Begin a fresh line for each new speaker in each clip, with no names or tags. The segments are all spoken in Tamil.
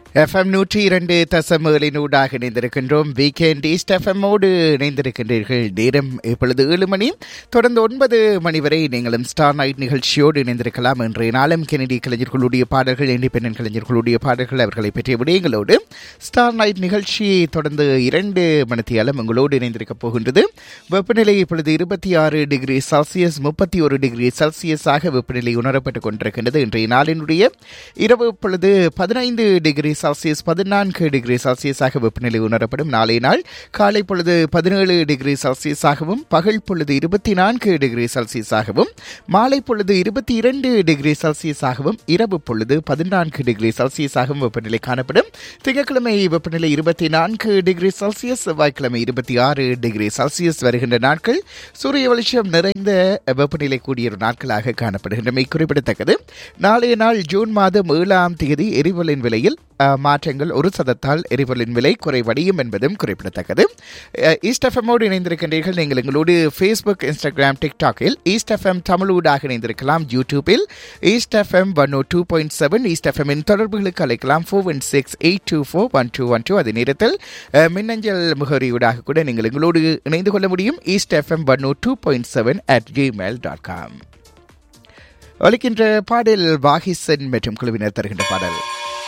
எஃப்எம் நூற்றி இரண்டு தசமகளினூடாக இணைந்திருக்கின்றோம் வீக்கெண்ட் ஈஸ்ட் எஃப்எம்மோடு இணைந்திருக்கின்றீர்கள் நேரம் இப்பொழுது ஏழு மணி தொடர்ந்து ஒன்பது மணி வரை நீங்களும் ஸ்டார் நைட் நிகழ்ச்சியோடு இணைந்திருக்கலாம் இன்றைய நாளும் கெனடி கலைஞர்களுடைய பாடல்கள் இண்டிபெண்டன்ட் கலைஞர்களுடைய பாடல்கள் அவர்களை பற்றிய விடயங்களோடு ஸ்டார் நைட் நிகழ்ச்சி தொடர்ந்து இரண்டு மணித்தியாலும் உங்களோடு இணைந்திருக்கப் போகின்றது வெப்பநிலை இப்பொழுது இருபத்தி ஆறு டிகிரி செல்சியஸ் முப்பத்தி ஒரு டிகிரி செல்சியஸாக வெப்பநிலை உணரப்பட்டுக் கொண்டிருக்கின்றது இன்றைய நாளினுடைய இரவு பொழுது பதினைந்து டிகிரி செல்சியஸ் பதினான்கு டிகிரி செல்சியஸாக வெப்பநிலை உணரப்படும் நாளைய நாள் காலை பொழுது பதினேழு டிகிரி செல்சியஸாகவும் பகல் பொழுது இருபத்தி நான்கு டிகிரி செல்சியஸாகவும் மாலை பொழுது இருபத்தி இரண்டு டிகிரி செல்சியஸாகவும் இரவு பொழுது பதினான்கு டிகிரி செல்சியஸாகவும் வெப்பநிலை காணப்படும் திங்கட்கிழமை வெப்பநிலை இருபத்தி நான்கு டிகிரி செல்சியஸ் செவ்வாய்க்கிழமை இருபத்தி ஆறு டிகிரி செல்சியஸ் வருகின்ற நாட்கள் சூரிய வெளிச்சம் நிறைந்த வெப்பநிலை கூடிய ஒரு நாட்களாக காணப்படுகின்றமை குறிப்பிடத்தக்கது நாளைய நாள் ஜூன் மாதம் ஏழாம் தேதி எரிபொருளின் விலையில் அஹ், மாற்றங்கள் ஒரு சதத்தால் எரிபொருளின் விலை குறைவடையும் என்பதும் குறிப்பிடத்தக்கது அஹ், ஈஸ்ட் எஃப்எம்மோடு இணைந்திருக்கின்றீர்கள் நீங்கள் எங்களோடு ஃபேஸ்புக் இன்ஸ்டாகிராம் டிக்டாக்கில் ஈஸ்ட் எஃப்எம் தமிழூடாக இணைந்திருக்கலாம் யூடியூபில் east FM one O two point seven east எஃப்எம்மின் தொடர்புகளுக்கு அழைக்கலாம் four one six eight two four one two one two அதே நேரத்தில் அஹ், மின்னஞ்சல் முகவரியூடாக கூட நீங்கள் எங்களோடு இணைந்து கொள்ள முடியும் east FM one O two point seven at Gmail dot com ஒலிக்கின்ற பாடல் வாகிசன் மற்றும் குழுவினர் தருகின்ற பாடல்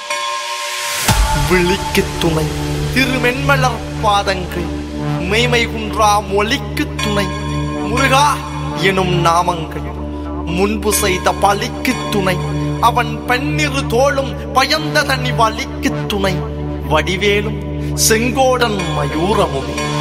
விழிக்கு துணை திருமென்மலர் பாதங்கள் மெய்மை குன்றா மொழிக்கு துணை முருகா எனும் நாமங்கள் முன்பு செய்த பழிக்கு துணை அவன் பன்னிரு தோளும் பயந்த தனி வலிக்கு துணை வடிவேலும் செங்கோடன் மயூரமும்